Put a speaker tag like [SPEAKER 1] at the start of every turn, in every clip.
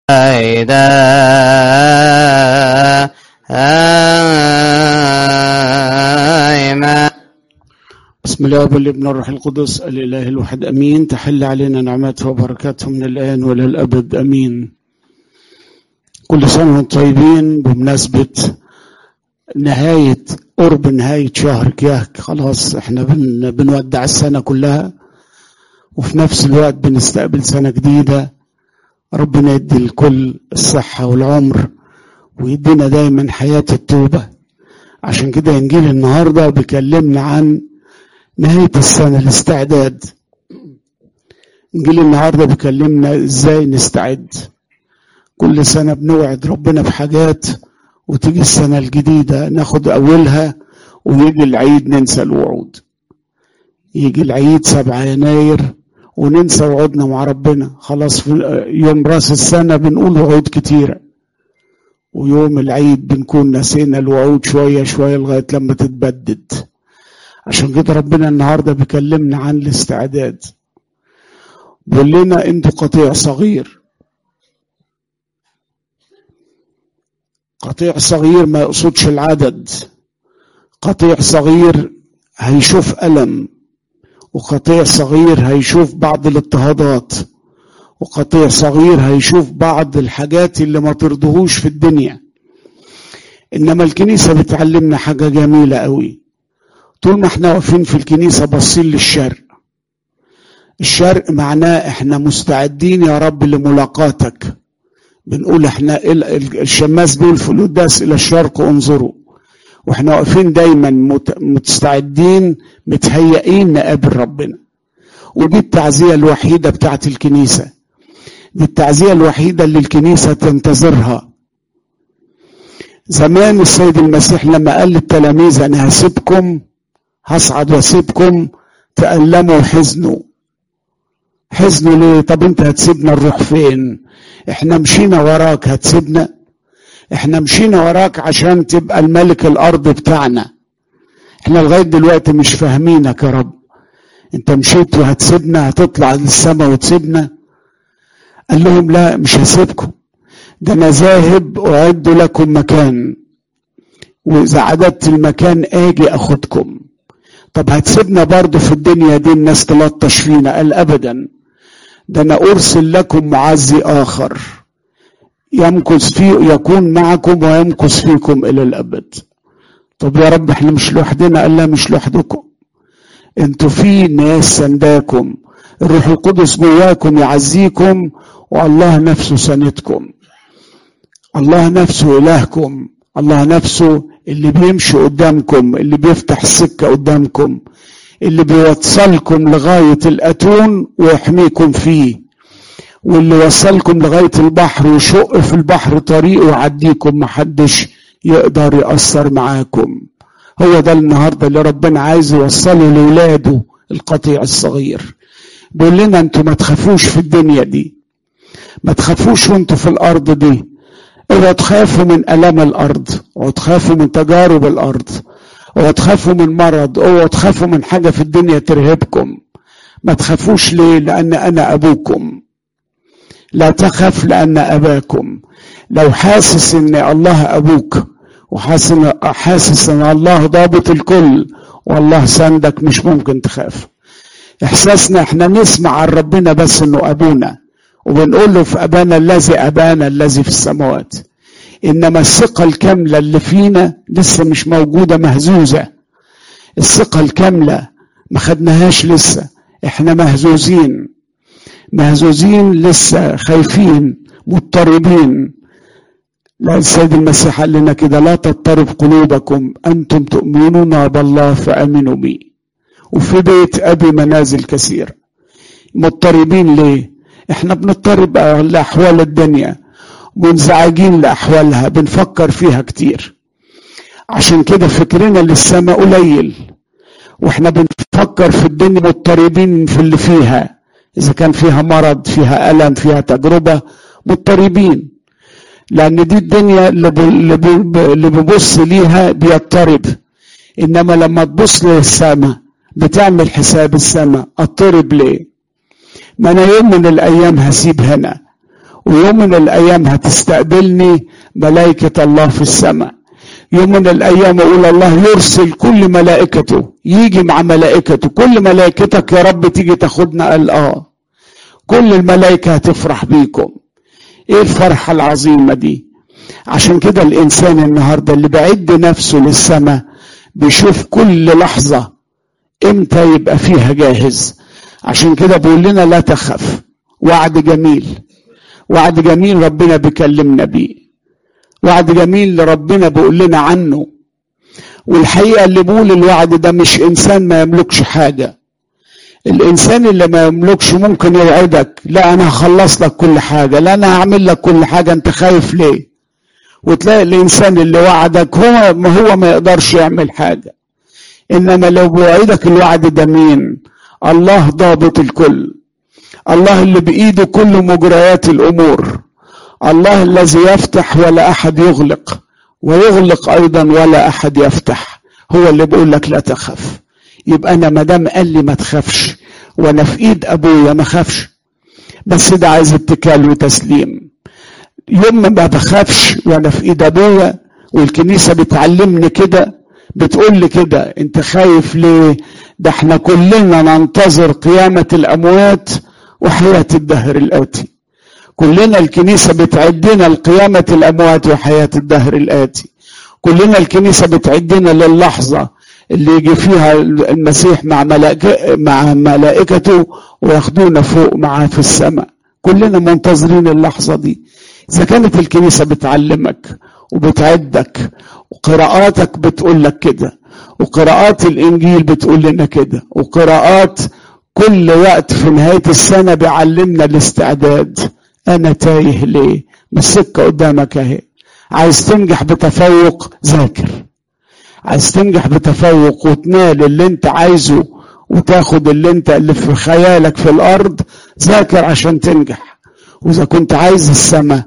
[SPEAKER 1] آمين
[SPEAKER 2] بسم الله والابن الروح القدس الإله الواحد أمين تحل علينا نعمته وبركاته من الآن وإلى الأبد أمين كل سنة وانتم طيبين بمناسبة نهاية قرب نهاية شهر كياك خلاص احنا بن بنودع السنة كلها وفي نفس الوقت بنستقبل سنة جديدة ربنا يدي الكل الصحة والعمر ويدينا دايما حياة التوبة عشان كده إنجيل النهاردة بيكلمنا عن نهاية السنة الاستعداد إنجيل النهاردة بيكلمنا إزاي نستعد كل سنة بنوعد ربنا بحاجات وتيجي السنة الجديدة ناخد أولها ويجي العيد ننسى الوعود يجي العيد سبعة يناير وننسى وعودنا مع ربنا خلاص في يوم راس السنة بنقول وعود كتيرة ويوم العيد بنكون نسينا الوعود شوية شوية لغاية لما تتبدد عشان كده ربنا النهاردة بيكلمنا عن الاستعداد بيقول لنا انتوا قطيع صغير قطيع صغير ما يقصدش العدد قطيع صغير هيشوف ألم وقطيع صغير هيشوف بعض الاضطهادات وقطيع صغير هيشوف بعض الحاجات اللي ما ترضهوش في الدنيا انما الكنيسة بتعلمنا حاجة جميلة قوي طول ما احنا واقفين في الكنيسة باصين للشرق الشرق معناه احنا مستعدين يا رب لملاقاتك بنقول احنا الشماس بيقول في القداس الى الشرق انظروا واحنا واقفين دايما مستعدين متهيئين نقابل ربنا ودي التعزية الوحيدة بتاعت الكنيسة دي التعزية الوحيدة اللي الكنيسة تنتظرها زمان السيد المسيح لما قال للتلاميذ انا هسيبكم هصعد واسيبكم تألموا وحزنوا حزنوا ليه طب انت هتسيبنا نروح فين احنا مشينا وراك هتسيبنا احنا مشينا وراك عشان تبقى الملك الارض بتاعنا احنا لغايه دلوقتي مش فاهمينك يا رب انت مشيت وهتسيبنا هتطلع للسماء وتسيبنا قال لهم لا مش هسيبكم ده انا ذاهب اعد لكم مكان واذا عددت المكان اجي اخدكم طب هتسيبنا برضه في الدنيا دي الناس تلطش فينا قال ابدا ده انا ارسل لكم معزي اخر يمكث فيه يكون معكم ويمكث فيكم الى الابد طب يا رب احنا مش لوحدنا قال لا مش لوحدكم انتوا في ناس سنداكم الروح القدس جواكم يعزيكم والله نفسه سندكم الله نفسه الهكم الله نفسه اللي بيمشي قدامكم اللي بيفتح السكه قدامكم اللي بيوصلكم لغايه الاتون ويحميكم فيه واللي وصلكم لغايه البحر ويشق في البحر طريق ويعديكم محدش يقدر يأثر معاكم هو ده النهارده اللي ربنا عايز يوصله لاولاده القطيع الصغير بيقول لنا انتوا ما تخافوش في الدنيا دي ما تخافوش وانتوا في الارض دي اوعوا تخافوا من الام الارض اوعوا تخافوا من تجارب الارض اوعوا تخافوا من مرض اوعوا تخافوا من حاجه في الدنيا ترهبكم ما تخافوش ليه لان انا ابوكم لا تخف لان اباكم لو حاسس ان الله ابوك وحاسس حاسس ان الله ضابط الكل والله سندك مش ممكن تخاف احساسنا احنا نسمع عن ربنا بس انه ابونا وبنقول له في ابانا الذي ابانا الذي في السماوات انما الثقه الكامله اللي فينا لسه مش موجوده مهزوزه الثقه الكامله ما خدناهاش لسه احنا مهزوزين مهزوزين لسه خايفين مضطربين لا السيد المسيح قال لنا كده لا تضطرب قلوبكم انتم تؤمنون بالله فامنوا بي وفي بيت ابي منازل كثيره مضطربين ليه احنا بنضطرب لاحوال الدنيا منزعجين لاحوالها بنفكر فيها كتير عشان كده فكرنا للسماء قليل واحنا بنفكر في الدنيا مضطربين في اللي فيها اذا كان فيها مرض فيها الم فيها تجربه مضطربين لان دي الدنيا اللي بيبص ليها بيضطرب انما لما تبص للسماء بتعمل حساب السماء اضطرب ليه ما انا يوم من الايام هسيب هنا ويوم من الايام هتستقبلني ملائكة الله في السماء يوم من الايام اقول الله يرسل كل ملائكته يجي مع ملائكته كل ملائكتك يا رب تيجي تاخدنا قال اه كل الملائكة هتفرح بيكم ايه الفرحة العظيمة دي عشان كده الانسان النهاردة اللي بعد نفسه للسماء بيشوف كل لحظة امتى يبقى فيها جاهز عشان كده بيقول لنا لا تخف وعد جميل وعد جميل ربنا بيكلمنا بيه وعد جميل ربنا بيقول لنا عنه والحقيقة اللي بيقول الوعد ده مش إنسان ما يملكش حاجة الإنسان اللي ما يملكش ممكن يوعدك لا أنا هخلص لك كل حاجة لا أنا هعمل لك كل حاجة أنت خايف ليه وتلاقي الإنسان اللي وعدك هو ما هو ما يقدرش يعمل حاجة إنما لو بوعدك الوعد ده مين الله ضابط الكل الله اللي بإيده كل مجريات الأمور الله الذي يفتح ولا أحد يغلق ويغلق أيضا ولا أحد يفتح هو اللي بيقول لك لا تخف يبقى أنا ما دام قال لي ما تخافش وأنا في إيد أبويا ما خافش بس ده عايز اتكال وتسليم يوم ما بخافش وأنا في إيد أبويا والكنيسة بتعلمني كده بتقول لي كده أنت خايف ليه؟ ده احنا كلنا ننتظر قيامة الأموات وحياة الدهر الآتي كلنا الكنيسة بتعدنا لقيامة الأموات وحياة الدهر الآتي كلنا الكنيسة بتعدنا للحظة اللي يجي فيها المسيح مع ملائكة مع ملائكته وياخدونا فوق معاه في السماء كلنا منتظرين اللحظة دي إذا كانت الكنيسة بتعلمك وبتعدك وقراءاتك بتقول لك كده وقراءات الإنجيل بتقول لنا كده وقراءات كل وقت في نهاية السنة بيعلمنا الاستعداد أنا تايه ليه؟ ما السكة قدامك أهي عايز تنجح بتفوق ذاكر عايز تنجح بتفوق وتنال اللي انت عايزه وتاخد اللي انت اللي في خيالك في الارض ذاكر عشان تنجح واذا كنت عايز السماء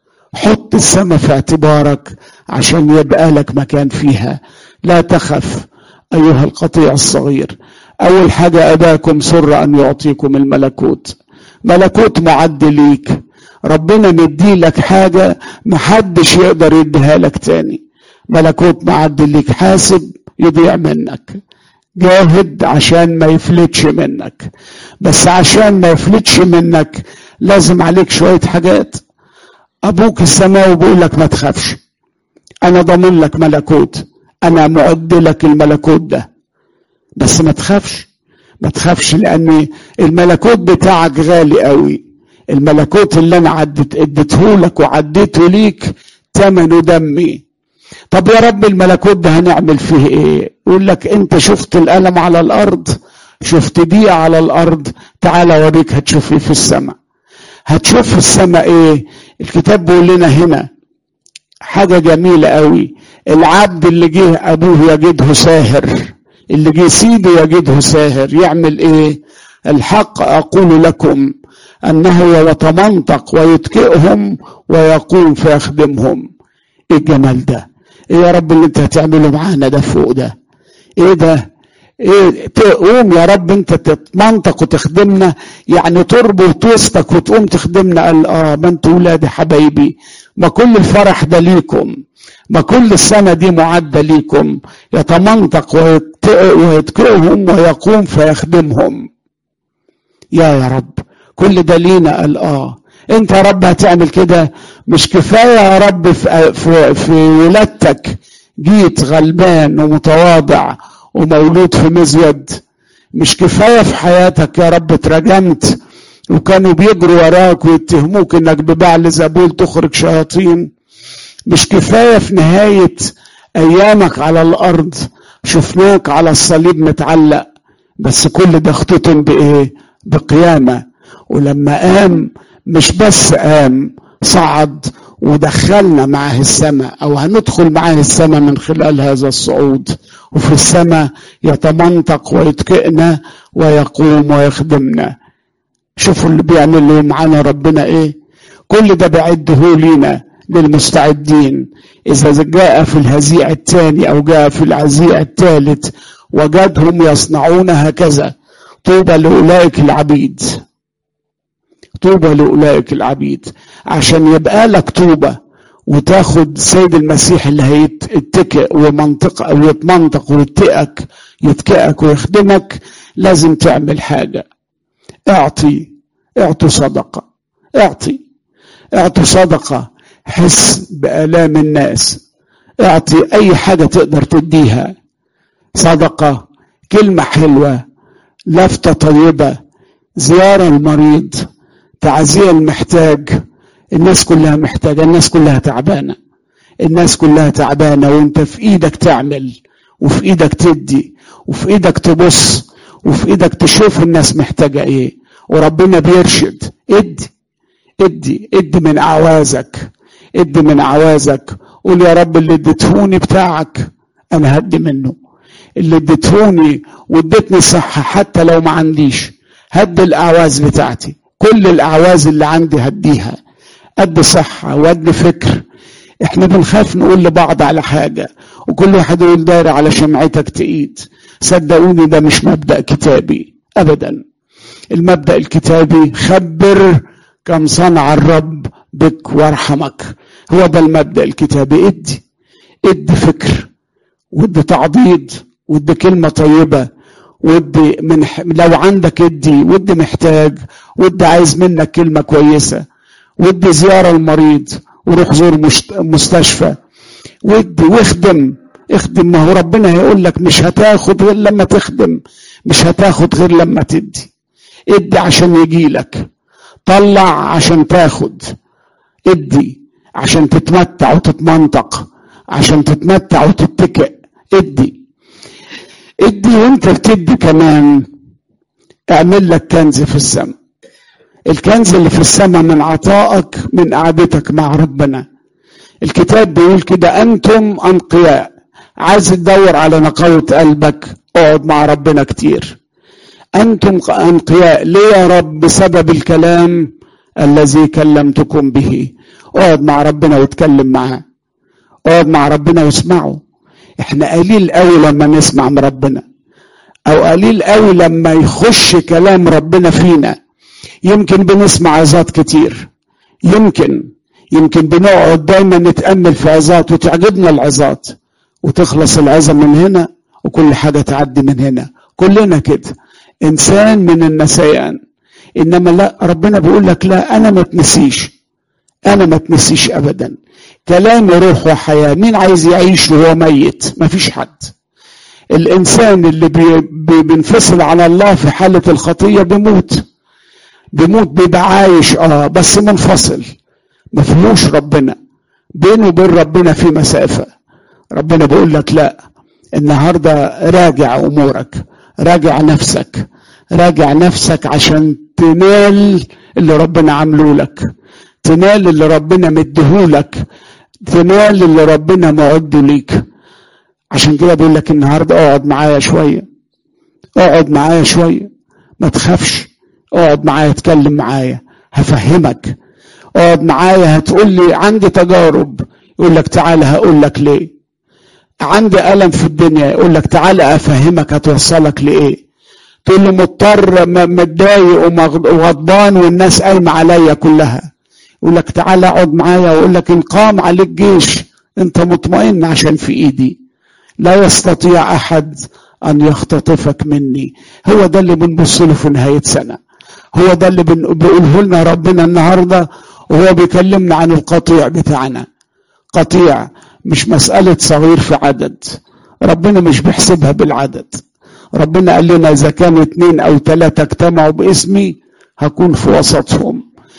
[SPEAKER 2] حط السماء في اعتبارك عشان يبقى لك مكان فيها لا تخف ايها القطيع الصغير اول حاجه اباكم سر ان يعطيكم الملكوت ملكوت معد ليك ربنا مديلك حاجه محدش يقدر يديها لك تاني ملكوت معد ليك حاسب يضيع منك جاهد عشان ما يفلتش منك بس عشان ما يفلتش منك لازم عليك شويه حاجات ابوك السماوي بيقول لك ما تخافش انا ضامن لك ملكوت انا معد لك الملكوت ده بس ما تخافش ما تخافش لان الملكوت بتاعك غالي قوي الملكوت اللي انا عدت اديته لك وعديته ليك ثمنه دمي طب يا رب الملكوت ده هنعمل فيه ايه يقول لك انت شفت الالم على الارض شفت دي على الارض تعال اوريك هتشوف ايه في السماء هتشوف في السماء ايه الكتاب بيقول لنا هنا حاجة جميلة قوي العبد اللي جه ابوه يجده ساهر اللي جه سيده يجده ساهر يعمل ايه الحق اقول لكم انه يتمنطق ويتكئهم ويقوم فيخدمهم ايه الجمال ده ايه يا رب اللي انت هتعمله معانا ده فوق ده ايه ده ايه تقوم يا رب انت تتمنطق وتخدمنا يعني تربط وسطك وتقوم تخدمنا قال اه ما انتوا ولادي حبايبي ما كل الفرح ده ليكم ما كل السنه دي معده ليكم يتمنطق ويتكئهم ويقوم فيخدمهم يا يا رب كل ده لينا قال اه انت يا رب هتعمل كده مش كفايه يا رب في, في, في ولادتك جيت غلبان ومتواضع ومولود في مزود مش كفايه في حياتك يا رب اترجمت وكانوا بيجروا وراك ويتهموك انك ببعل زبول تخرج شياطين مش كفايه في نهايه ايامك على الارض شفناك على الصليب متعلق بس كل ده اختتم بايه بقيامه ولما قام مش بس قام صعد ودخلنا معاه السماء او هندخل معاه السماء من خلال هذا الصعود وفي السماء يتمنطق ويتكئنا ويقوم ويخدمنا شوفوا اللي بيعمله معانا ربنا ايه كل ده بعده لينا للمستعدين اذا جاء في الهزيع الثاني او جاء في الهزيع الثالث وجدهم يصنعون هكذا طوبى لاولئك العبيد طوبى لأولئك العبيد عشان يبقى لك طوبة وتاخد سيد المسيح اللي هيتكئ ومنطق أو يتمنطق ويتقك يتكئك ويخدمك لازم تعمل حاجة اعطي اعطوا صدقة اعطي اعطوا صدقة حس بآلام الناس اعطي أي حاجة تقدر تديها صدقة كلمة حلوة لفتة طيبة زيارة المريض تعزية المحتاج الناس كلها محتاجة الناس كلها تعبانة الناس كلها تعبانة وانت في ايدك تعمل وفي ايدك تدي وفي ايدك تبص وفي ايدك تشوف الناس محتاجة ايه وربنا بيرشد ادي ادي ادي من اعوازك ادي من اعوازك قول يا رب اللي اديتهوني بتاعك انا هدي منه اللي اديتهوني واديتني صحة حتى لو ما عنديش هدي الاعواز بتاعتي كل الاعواز اللي عندي هديها قد صحة وقد فكر احنا بنخاف نقول لبعض على حاجة وكل واحد يقول داري على شمعتك تقيد صدقوني ده مش مبدأ كتابي ابدا المبدأ الكتابي خبر كم صنع الرب بك وارحمك هو ده المبدأ الكتابي ادي ادي فكر ودي تعضيد ودي كلمة طيبة ودي من لو عندك ادي ودي محتاج ودي عايز منك كلمة كويسة ودي زيارة المريض وروح زور مستشفى ودي واخدم اخدم ما هو ربنا هيقول لك مش هتاخد غير لما تخدم مش هتاخد غير لما تدي ادي عشان يجي لك طلع عشان تاخد ادي عشان تتمتع وتتمنطق عشان تتمتع وتتكئ ادي ادي وانت بتدي كمان اعمل لك كنز في السماء الكنز اللي في السماء من عطائك من قعدتك مع ربنا الكتاب بيقول كده انتم انقياء عايز تدور على نقاوة قلبك اقعد مع ربنا كتير انتم انقياء ليه يا رب بسبب الكلام الذي كلمتكم به اقعد مع ربنا واتكلم معاه اقعد مع ربنا واسمعه احنا قليل قوي لما نسمع من ربنا او قليل قوي لما يخش كلام ربنا فينا يمكن بنسمع عظات كتير يمكن يمكن بنقعد دايما نتامل في عظات وتعجبنا العظات وتخلص العظه من هنا وكل حاجه تعدي من هنا كلنا كده انسان من النسيان انما لا ربنا بيقول لك لا انا ما تنسيش انا ما تنسيش ابدا كلامي روح وحياه مين عايز يعيش وهو ميت ما فيش حد الانسان اللي بي بي بينفصل على الله في حاله الخطيه بيموت بيموت بيبقى عايش اه بس منفصل ما فيهوش ربنا بينه وبين ربنا في مسافه ربنا بيقول لك لا النهارده راجع امورك راجع نفسك راجع نفسك عشان تنال اللي ربنا عامله لك تنال اللي ربنا مديهولك تنال اللي ربنا معده ليك عشان كده بقول لك النهارده اقعد معايا شويه اقعد معايا شويه ما تخافش اقعد معايا اتكلم معايا هفهمك اقعد معايا هتقول لي عندي تجارب يقول لك تعالى هقول لك ليه عندي ألم في الدنيا يقول لك تعالى أفهمك هتوصلك لإيه تقول له مضطر متضايق وغضبان والناس قايمة عليا كلها يقول لك تعالى اقعد معايا ويقول لك إن قام عليك جيش أنت مطمئن عشان في إيدي لا يستطيع أحد أن يختطفك مني هو ده اللي بنبص له في نهاية سنة هو ده اللي بيقوله لنا ربنا النهاردة وهو بيكلمنا عن القطيع بتاعنا قطيع مش مسألة صغير في عدد ربنا مش بيحسبها بالعدد ربنا قال لنا إذا كانوا اتنين أو تلاتة اجتمعوا باسمي هكون في وسطهم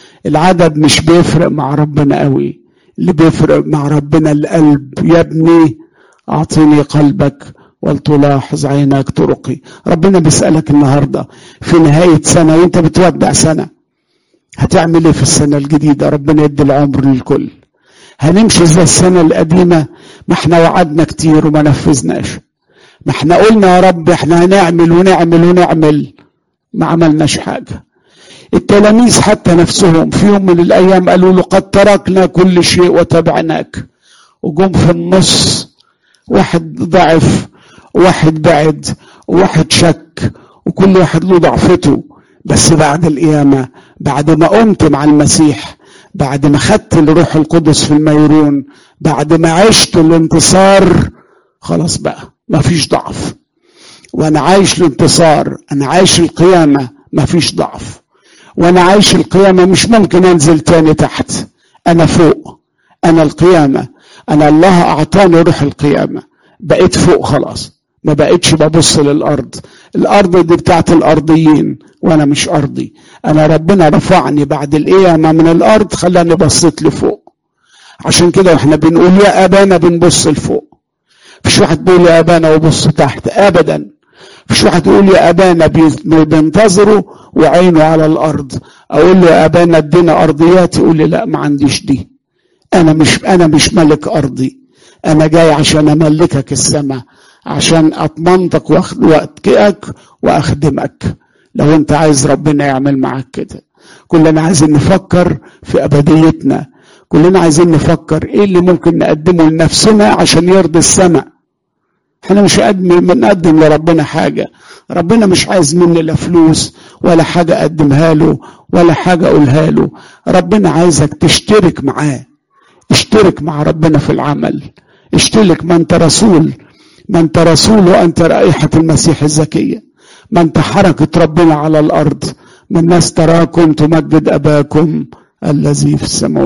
[SPEAKER 2] العدد مش بيفرق مع ربنا قوي اللي بيفرق مع ربنا القلب يا ابني أعطيني قلبك ولتلاحظ عيناك طرقي ربنا بيسألك النهاردة في نهاية سنة وانت بتودع سنة هتعمل ايه في السنة الجديدة ربنا يدي العمر للكل هنمشي زي السنة القديمة ما احنا وعدنا كتير وما نفذناش ما احنا قلنا يا رب احنا هنعمل ونعمل ونعمل ما عملناش حاجة التلاميذ حتى نفسهم في يوم من الأيام قالوا له قد تركنا كل شيء وتبعناك وجم في النص واحد ضعف وواحد بعد وواحد شك وكل واحد له ضعفته بس بعد القيامة بعد ما قمت مع المسيح بعد ما خدت الروح القدس في الميرون بعد ما عشت الانتصار خلاص بقى ما فيش ضعف وانا عايش الانتصار انا عايش القيامة ما فيش ضعف وانا عايش القيامة مش ممكن انزل تاني تحت انا فوق انا القيامة انا الله اعطاني روح القيامة بقيت فوق خلاص ما بقيتش ببص للارض الارض دي بتاعت الارضيين وانا مش ارضي انا ربنا رفعني بعد القيامة من الارض خلاني بصيت لفوق عشان كده واحنا بنقول يا ابانا بنبص لفوق مفيش واحد بيقول يا ابانا وبص تحت ابدا مفيش واحد يقول يا ابانا بينتظره وعينه على الارض اقول له يا ابانا ادينا ارضيات يقول لي لا ما عنديش دي انا مش انا مش ملك ارضي انا جاي عشان املكك السماء عشان اطمنتك واتكئك واخدمك لو انت عايز ربنا يعمل معاك كده كلنا عايزين نفكر في ابديتنا كلنا عايزين نفكر ايه اللي ممكن نقدمه لنفسنا عشان يرضي السماء احنا مش بنقدم لربنا حاجه ربنا مش عايز مني لا فلوس ولا حاجه اقدمها له ولا حاجه اقولها له ربنا عايزك تشترك معاه اشترك مع ربنا في العمل اشترك ما انت رسول ما انت رسول وانت رائحه المسيح الزكيه ما انت حركه ربنا على الارض من الناس تراكم تمجد اباكم الذي في السماوات